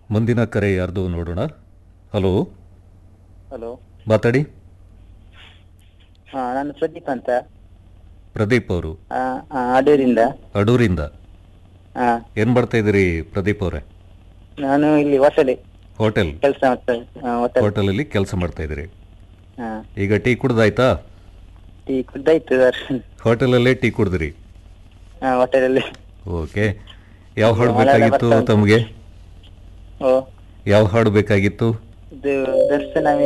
ಮುಂದಿನ ಕರೆ ಯಾರ್ದು ನೋಡೋಣ ಹಲೋ ಹಲೋ ಮಾತಾಡಿ ಹಾ ನಾನು ಪ್ರದೀಪ್ ಅಂತ ಪ್ರದೀಪ್ ಅವರು ಆ, ಆ, ಅಡೂರಿಂದ ಅಡೂರಿಂದ ಹಾ ಏನು ಮಾಡ್ತಾ ಇದ್ದೀರಿ ಪ್ರದೀಪ್ ಅವರೇ ನಾನು ಇಲ್ಲಿ ಹೋಟೆಲ್ ಹೋಟೆಲ್ ಕೆಲಸ ಮಾಡ್ತಾ ಹೋಟೆಲ್ ಹೋಟೆಲಲ್ಲಿ ಕೆಲಸ ಮಾಡ್ತಾ ಇದ್ದೀರಿ ಹಾ ಈಗ ಟೀ ಕುಡ್ದಾಯ್ತಾ ಟೀ ಕುದ್ದಾಯ್ತು ಸರ್ ಹೋಟೆಲಲ್ಲೇ ಟೀ ಕುಡಿದ್ರಿ ಹಾ ಹೋಟೆಲಲ್ಲಿ ಓಕೆ ಯಾವ ಹಾಡು ಮಳೆ ಎಲ್ಲ ಬೇಕಾಗಿತ್ತು ಬರ್ತಾ ಉಂಟು. ತಮಗೆ ಓ ಯಾವ ಹಾಡು ಬೇಕಾಗಿತ್ತು ಇದು ದರ್ಶನ